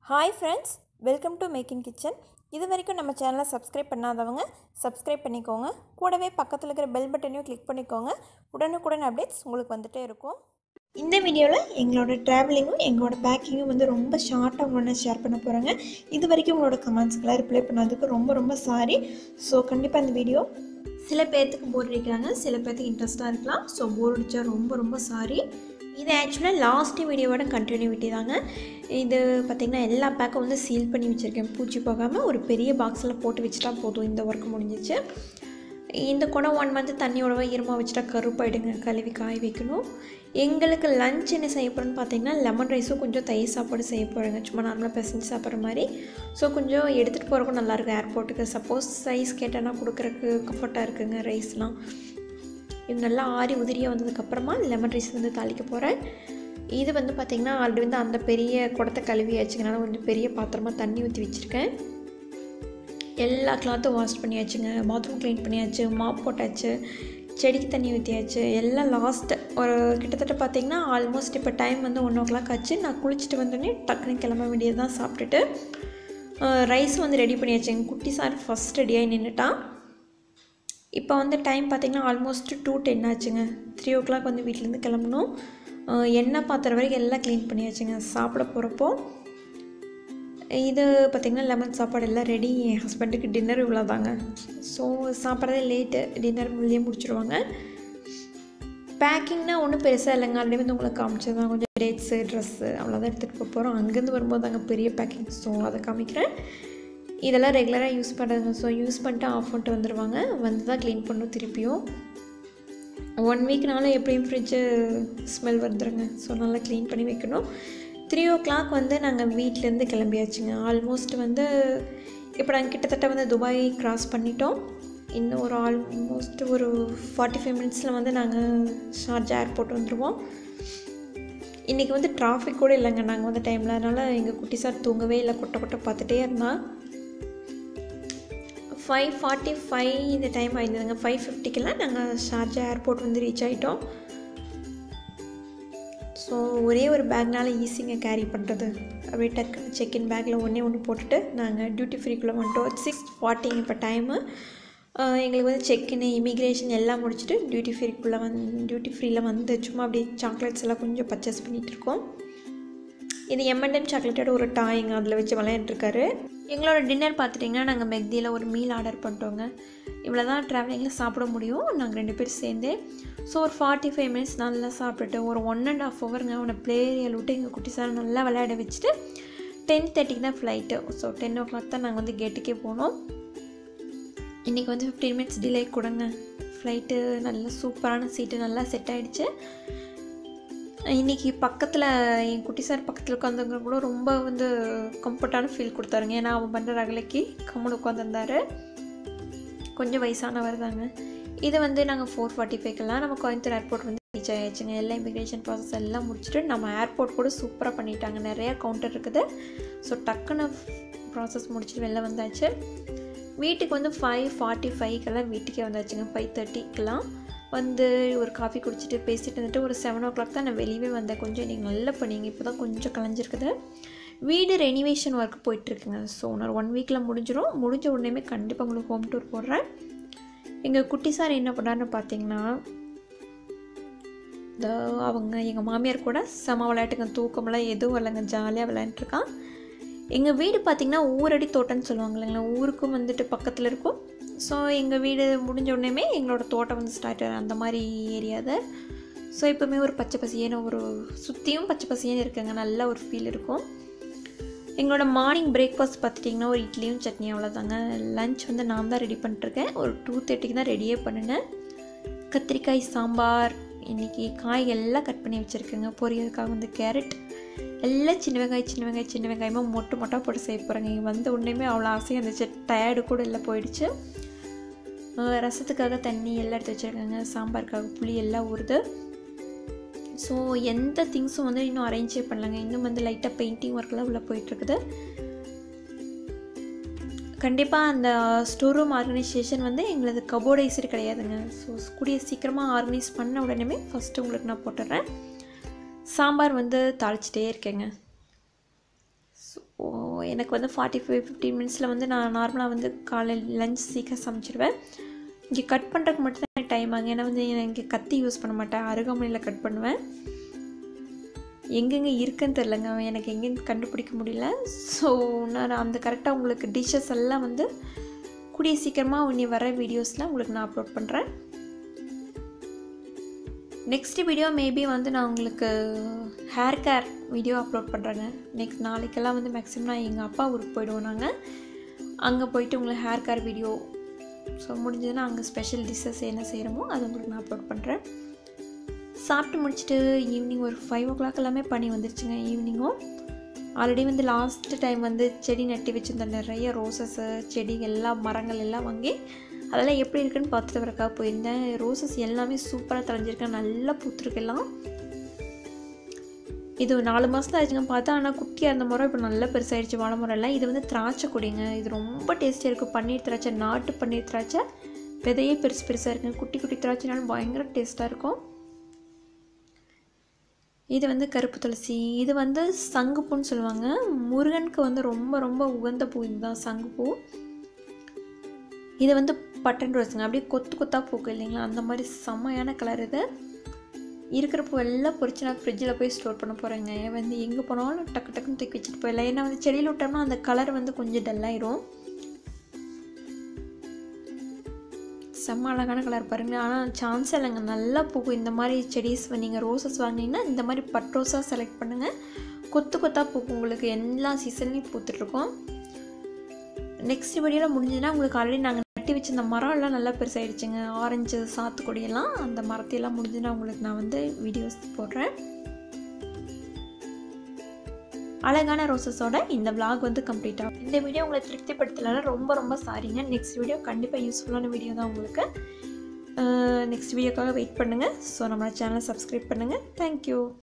hi friends welcome to making kitchen இது வரைக்கும் நம்ம சேனலை சப்ஸ்கிரைப் பண்ணாதவங்க சப்ஸ்கிரைப் பண்ணிக்கோங்க கூடவே பக்கத்தில் இருக்கிற பெல் பட்டனையும் கிளிக் பண்ணிக்கோங்க உடனுக்குடன் அப்டேட்ஸ் உங்களுக்கு வந்துட்டே இருக்கும் இந்த வீடியோவில் எங்களோட ட்ராவலிங்கும் எங்களோட பேக்கிங்கும் வந்து ரொம்ப ஷார்ட்டாக உங்களோட ஷேர் பண்ண போகிறாங்க இது வரைக்கும் உங்களோட கமெண்ட்ஸ்க்கெல்லாம் ரிப்ளை பண்ணதுக்கு ரொம்ப ரொம்ப சாரி ஸோ கண்டிப்பாக இந்த வீடியோ சில பேர்த்துக்கு போர் அடிக்கிறாங்க சில பேர்த்துக்கு இன்ட்ரெஸ்ட்டாக இருக்கலாம் ஸோ போர் அடித்தா ரொம்ப ரொம்ப சாரி இது ஆக்சுவலாக லாஸ்ட் வீடியோவோட கண்டினியூட்டி தாங்க இது பார்த்திங்கன்னா எல்லா பேக்கும் வந்து சீல் பண்ணி வச்சுருக்கேன் பூச்சி போகாமல் ஒரு பெரிய பாக்ஸில் போட்டு வச்சுட்டா போதும் இந்த ஒர்க் முடிஞ்சிச்சு இந்த குடம் ஒன் மந்த் தண்ணியோட ஈரமாக வச்சுட்டா கருப்பாயிடுங்க கழுவி காய வைக்கணும் எங்களுக்கு லஞ்ச் என்ன செய்ய போகிறோன்னு பார்த்தீங்கன்னா லெமன் ரைஸும் கொஞ்சம் தயிர் சாப்பாடு செய்ய போகிறேங்க சும்மா நார்மலாக பிசைஞ்சு சாப்பிட்ற மாதிரி ஸோ கொஞ்சம் எடுத்துகிட்டு போகிறக்கும் நல்லாயிருக்கும் ஏர்போர்ட்டுக்கு சப்போஸ் ரைஸ் கேட்டேன்னா கொடுக்குறக்கு கம்ஃபர்ட்டாக இருக்குங்க ரைஸ்லாம் இது நல்லா ஆறி உதிரியாக வந்ததுக்கப்புறமா லெமன் ரைஸ் வந்து தாளிக்க போகிறேன் இது வந்து பார்த்திங்கன்னா ஆல்ரெடி வந்து அந்த பெரிய குடத்தை கழுவி வச்சுக்கனால கொஞ்சம் பெரிய பாத்திரமாக தண்ணி ஊற்றி வச்சுருக்கேன் எல்லா கிளாத்தும் வாஷ் பண்ணியாச்சுங்க பாத்ரூம் க்ளீன் பண்ணியாச்சு மாப் போட்டாச்சு செடிக்கு தண்ணி ஊற்றியாச்சு எல்லாம் லாஸ்ட்டு ஒரு கிட்டத்தட்ட பார்த்திங்கன்னா ஆல்மோஸ்ட் இப்போ டைம் வந்து ஒன் ஓ கிளாக் ஆச்சு நான் குளிச்சுட்டு வந்தோடனே டக்குன்னு கிளம்ப வேண்டியது தான் சாப்பிட்டுட்டு ரைஸ் வந்து ரெடி பண்ணியாச்சுங்க குட்டி சார் ஃபஸ்ட் ரெடியாகி நின்றுட்டான் இப்போ வந்து டைம் பார்த்திங்கன்னா ஆல்மோஸ்ட் டூ டென் ஆச்சுங்க த்ரீ ஓ கிளாக் வந்து வீட்டிலேருந்து கிளம்பணும் எண்ணெய் பாத்திரம் வரைக்கும் எல்லாம் க்ளீன் பண்ணியாச்சுங்க சாப்பிட போகிறப்போ இது பார்த்திங்கன்னா லெமன் சாப்பாடு எல்லாம் ரெடி என் ஹஸ்பண்டுக்கு டின்னர் இவ்வளோ தாங்க ஸோ சாப்பிட்றதே லேட்டு டின்னர் உள்ளே முடிச்சிடுவாங்க பேக்கிங்னா ஒன்றும் பெருசாக இல்லைங்க ஆல்ரெடி வந்து உங்களுக்கு காமிச்சது தான் கொஞ்சம் டேட்ஸு ட்ரெஸ்ஸு அவ்வளோதான் எடுத்துகிட்டு போக போகிறோம் அங்கேருந்து வரும்போது தாங்க பெரிய பேக்கிங் ஸோ அதை காமிக்கிறேன் இதெல்லாம் ரெகுலராக யூஸ் பண்ணுறதுங்க ஸோ யூஸ் பண்ணிட்டு ஆஃப் பண்ணிட்டு வந்துடுவாங்க வந்து தான் க்ளீன் பண்ணும் திருப்பியும் ஒன் வீக்னால எப்படியும் ஃப்ரிட்ஜு ஸ்மெல் வந்துடுங்க ஸோ நல்லா க்ளீன் பண்ணி வைக்கணும் த்ரீ ஓ கிளாக் வந்து நாங்கள் வீட்டிலேருந்து கிளம்பியாச்சுங்க ஆல்மோஸ்ட் வந்து இப்போ நாங்கள் கிட்டத்தட்ட வந்து துபாய் க்ராஸ் பண்ணிட்டோம் இன்னும் ஒரு ஆல்மோஸ்ட் ஒரு ஃபார்ட்டி ஃபைவ் மினிட்ஸில் வந்து நாங்கள் ஷார்ஜா ஏர்போர்ட் வந்துடுவோம் இன்றைக்கி வந்து டிராஃபிக் கூட இல்லைங்க நாங்கள் வந்த டைமில் அதனால் எங்கள் குட்டி சார் தூங்கவே இல்லை கொட்டை கொட்டை பார்த்துட்டே இருந்தான் ஃபைவ் ஃபார்ட்டி ஃபைவ் இந்த டைம் ஆயிருந்ததுங்க ஃபைவ் ஃபிஃப்டிக்கெல்லாம் நாங்கள் ஷார்ஜா ஏர்போர்ட் வந்து ரீச் ஆகிட்டோம் ஸோ ஒரே ஒரு பேக்னால ஈஸிங்க கேரி பண்ணுறது அப்படியே டக்குன்னு செக்இன் பேக்கில் ஒன்றே ஒன்று போட்டுட்டு நாங்கள் டியூட்டி ஃப்ரீக்குள்ளே வந்துட்டோம் சிக்ஸ் ஃபார்ட்டிங்க இப்போ டைமு எங்களுக்கு வந்து செக்இன் இமிக்ரேஷன் எல்லாம் முடிச்சுட்டு டியூட்டி ஃப்ரீக்குள்ளே வந் டியூட்டி ஃப்ரீயில் வந்து சும்மா அப்படியே சாக்லேட்ஸ் எல்லாம் கொஞ்சம் பர்ச்சேஸ் பண்ணிகிட்டு இருக்கோம் இது எம்என்எம் சாக்லேட்டோட ஒரு டாய்ங்க அதில் வச்சு விளையாண்டுருக்காரு எங்களோட டின்னர் பார்த்துட்டிங்கன்னா நாங்கள் மெக்தியில் ஒரு மீல் ஆர்டர் பண்ணிட்டோங்க இவ்வளோ தான் ட்ராவலிங்கில் சாப்பிட முடியும் நாங்கள் ரெண்டு பேரும் சேர்ந்து ஸோ ஒரு ஃபார்ட்டி ஃபைவ் மினிட்ஸ் நல்லா சாப்பிட்டுட்டு ஒரு ஒன் அண்ட் ஆஃப் ஹவருங்க அவனை ப்ளே ஏரியாவில் விட்டு எங்கள் குட்டி சார் நல்லா விளையாட வச்சுட்டு டென் தேர்ட்டிக்கு தான் flight so ten o'clock தான் நாங்கள் வந்து கேட்டுக்கே போனோம் இன்றைக்கி வந்து ஃபிஃப்டீன் மினிட்ஸ் டிலே கொடுங்க ஃப்ளைட்டு நல்லா சூப்பரான சீட்டு நல்லா செட் ஆகிடுச்சு இன்றைக்கி பக்கத்தில் என் குட்டி சார் பக்கத்தில் உட்காந்துங்க கூட ரொம்ப வந்து கம்ஃபர்ட்டான ஃபீல் கொடுத்தாருங்க ஏன்னா அவன் பண்ணுற ரகலைக்கு கம்முன்னு உட்காந்துருந்தாரு கொஞ்சம் வயசானவர் தாங்க இது வந்து நாங்கள் ஃபோர் ஃபார்ட்டி ஃபைவ்க்கெல்லாம் நம்ம கோயம்புத்தூர் ஏர்போர்ட் வந்து ரீச் ஆகிடுச்சுங்க எல்லா இமிக்ரேஷன் ப்ராசஸ் எல்லாம் முடிச்சுட்டு நம்ம ஏர்போர்ட் கூட சூப்பராக பண்ணிட்டாங்க நிறையா கவுண்டர் இருக்குது ஸோ டக்குன்னு ப்ராசஸ் முடிச்சுட்டு வெளில வந்தாச்சு வீட்டுக்கு வந்து ஃபைவ் ஃபார்ட்டி ஃபைவ்க்கெல்லாம் வீட்டுக்கே வந்தாச்சுங்க ஃபைவ் தேர்ட்டிக்கெல்லாம் வந்து ஒரு காஃபி குடிச்சிட்டு பேசிட்டு வந்துட்டு ஒரு செவன் ஓ கிளாக் தான் நான் வெளியவே வந்தேன் கொஞ்சம் நீங்கள் நல்லா பண்ணீங்க இப்போ தான் கொஞ்சம் கலைஞ்சிருக்குது வீடு ரெனிவேஷன் ஒர்க் போயிட்டுருக்குங்க ஸோ நான் ஒன் வீக்கில் முடிஞ்சிடும் முடிஞ்ச உடனேமே கண்டிப்பாக உங்களுக்கு ஹோம் டூர் போடுறேன் எங்கள் குட்டி சார் என்ன பண்ணாருன்னு பார்த்தீங்கன்னா இந்த அவங்க எங்கள் மாமியார் கூட செம விளையாட்டுங்க தூக்கமெல்லாம் எதுவும் இல்லைங்க ஜாலியாக விளையாண்டுருக்கான் எங்கள் வீடு பார்த்திங்கன்னா ஊரடி தோட்டம்னு சொல்லுவாங்க இல்லைங்களா ஊருக்கும் வந்துட்டு பக்கத்தில் இருக்கும் ஸோ எங்கள் வீடு முடிஞ்ச உடனேமே எங்களோட தோட்டம் வந்து ஸ்டார்ட் ஆகிடும் அந்த மாதிரி ஏரியாவை ஸோ எப்போவுமே ஒரு பச்சை பசியான ஒரு சுற்றியும் பச்சை பசியான இருக்குங்க நல்ல ஒரு ஃபீல் இருக்கும் எங்களோட மார்னிங் பிரேக்ஃபாஸ்ட் பார்த்துட்டிங்கன்னா ஒரு இட்லியும் சட்னி அவ்வளோதாங்க லஞ்ச் வந்து நான் தான் ரெடி பண்ணிட்டுருக்கேன் ஒரு டூ தேர்ட்டிக்கு தான் ரெடியே பண்ணினேன் கத்திரிக்காய் சாம்பார் இன்றைக்கி காய் எல்லாம் கட் பண்ணி வச்சுருக்கேங்க பொரியலுக்காக வந்து கேரட் எல்லாம் சின்ன வெங்காயம் சின்ன வெங்காயம் சின்ன வெங்காயமாக மொட்டை மொட்டை போட்டு செய்ய போகிறாங்க இங்கே வந்த உடனேமே அவ்வளோ ஆசையாக இருந்துச்சு டயர்டு கூட இல்லை போயிடுச்சு ரசத்துக்காக தண்ணி எல்லாம் எடுத்து வச்சுருக்காங்க சாம்பாருக்காக புளி எல்லாம் ஊறுது ஸோ எந்த திங்ஸும் வந்து இன்னும் அரேஞ்சே பண்ணலங்க இன்னும் வந்து லைட்டாக பெயிண்டிங் ஒர்க்கெலாம் உள்ளே போயிட்டுருக்குது கண்டிப்பாக அந்த ஸ்டோர் ரூம் ஆர்கனைசேஷன் வந்து எங்களது கபோர்டைசர் கிடையாதுங்க ஸோ கூடிய சீக்கிரமாக ஆர்கனைஸ் பண்ண உடனே ஃபஸ்ட்டு உங்களுக்கு நான் போட்டுடுறேன் சாம்பார் வந்து தாளிச்சிட்டே இருக்கேங்க ஸோ எனக்கு வந்து ஃபார்ட்டி ஃபைவ் ஃபிஃப்டீன் மினிட்ஸில் வந்து நான் நார்மலாக வந்து காலையில் லஞ்ச் சீக்கிரம் சமைச்சிடுவேன் இங்கே கட் பண்ணுறதுக்கு மட்டும் தான் டைம் ஆகும் ஏன்னா வந்து நான் இங்கே கத்தி யூஸ் பண்ண மாட்டேன் அருகாமனையில் கட் பண்ணுவேன் எங்கெங்கே இருக்குன்னு தெரிலங்க எனக்கு எங்கேயும் கண்டுபிடிக்க முடியல ஸோ நான் அந்த கரெக்டாக உங்களுக்கு டிஷ்ஷஸ் எல்லாம் வந்து கூடிய சீக்கிரமாக இனி வர வீடியோஸில் உங்களுக்கு நான் அப்லோட் பண்ணுறேன் நெக்ஸ்ட் வீடியோ மேபி வந்து நான் உங்களுக்கு ஹேர் கேர் வீடியோ அப்லோட் பண்ணுறேங்க நெக்ஸ்ட் நாளைக்கெல்லாம் வந்து மேக்ஸிமம் நான் எங்கள் அப்பா ஊருக்கு போயிடுவோம் நாங்கள் அங்கே போயிட்டு உங்களுக்கு ஹேர் கேர் வீடியோ ஸோ முடிஞ்சதுன்னா அங்கே ஸ்பெஷல் டிஷ்ஷஸ் என்ன செய்கிறோமோ அது உங்களுக்கு நான் அப்லோட் பண்ணுறேன் சாப்பிட்டு முடிச்சுட்டு ஈவினிங் ஒரு ஃபைவ் ஓ கிளாக் எல்லாமே பண்ணி வந்துருச்சுங்க ஈவினிங்கும் ஆல்ரெடி வந்து லாஸ்ட் டைம் வந்து செடி நட்டி வச்சுருந்தேன் நிறைய ரோசஸ்ஸு செடி எல்லாம் மரங்கள் எல்லாம் வாங்கி அதெல்லாம் எப்படி இருக்குன்னு பார்த்துட்டு வரக்காக போயிருந்தேன் ரோசஸ் எல்லாமே சூப்பராக தலைஞ்சிருக்கேன் நல்லா பூத்துருக்கு எல்லாம் இது நாலு மாதம் ஆச்சுங்க பார்த்தா ஆனால் குட்டியாக இருந்த முறை இப்போ நல்லா பெருசாகிடுச்சு வாழை மரம் எல்லாம் இது வந்து திராட்சை கொடிங்க இது ரொம்ப டேஸ்டியாக இருக்கும் பன்னீர் திராட்சை நாட்டு பன்னீர் திராட்சை விதையே பெருசு பெருசாக இருக்குங்க குட்டி குட்டி திராட்சைனாலும் பயங்கர டேஸ்ட்டாக இருக்கும் இது வந்து கருப்பு துளசி இது வந்து சங்குப்பூன்னு சொல்லுவாங்க முருகனுக்கு வந்து ரொம்ப ரொம்ப உகந்த பூ இதுதான் சங்குப்பூ இது வந்து பட்டன் ரோஸுங்க அப்படியே கொத்து கொத்தாக பூக்கு இல்லைங்களா அந்த மாதிரி செம்மையான கலர் இது இருக்கிற பூ எல்லாம் பொறிச்சு நான் ஃப்ரிட்ஜில் போய் ஸ்டோர் பண்ண போகிறேங்க வந்து எங்கே போனாலும் டக்கு டக்குன்னு தூக்கி வச்சுட்டு போயிடலாம் ஏன்னா வந்து செடியில் விட்டோம்னா அந்த கலர் வந்து கொஞ்சம் டல்லாயிரும் செம்ம அழகான கலர் பாருங்கள் ஆனால் சான்ஸ் இல்லைங்க நல்லா பூக்கும் இந்த மாதிரி செடிஸ் நீங்கள் ரோசஸ் வாங்கினீங்கன்னா இந்த மாதிரி பட் ரோஸாக செலக்ட் பண்ணுங்கள் கொத்து கொத்தாக பூக்கும் உங்களுக்கு எல்லா சீசன்லேயும் பூத்துட்ருக்கோம் நெக்ஸ்ட் வீடியோவில் முடிஞ்சதுன்னா உங்களுக்கு ஆல்ரெடி நாங்கள் நட்டி வச்சிருந்த மரம் எல்லாம் நல்லா பெருசாகிடுச்சுங்க ஆரஞ்சு சாத்துக்குடியெல்லாம் அந்த மரத்தையெல்லாம் முடிஞ்சுன்னா உங்களுக்கு நான் வந்து வீடியோஸ் போடுறேன் அழகான ரோசஸோட இந்த vlog வந்து கம்ப்ளீட் ஆகும் இந்த வீடியோ உங்களை திருப்திப்படுத்தலைன்னா ரொம்ப ரொம்ப சாரிங்க நெக்ஸ்ட் வீடியோ கண்டிப்பாக யூஸ்ஃபுல்லான வீடியோ தான் உங்களுக்கு நெக்ஸ்ட் வீடியோக்காக வெயிட் பண்ணுங்கள் ஸோ நம்மளோட சேனலை சப்ஸ்கிரைப் பண்ணுங்கள் தேங்க்யூ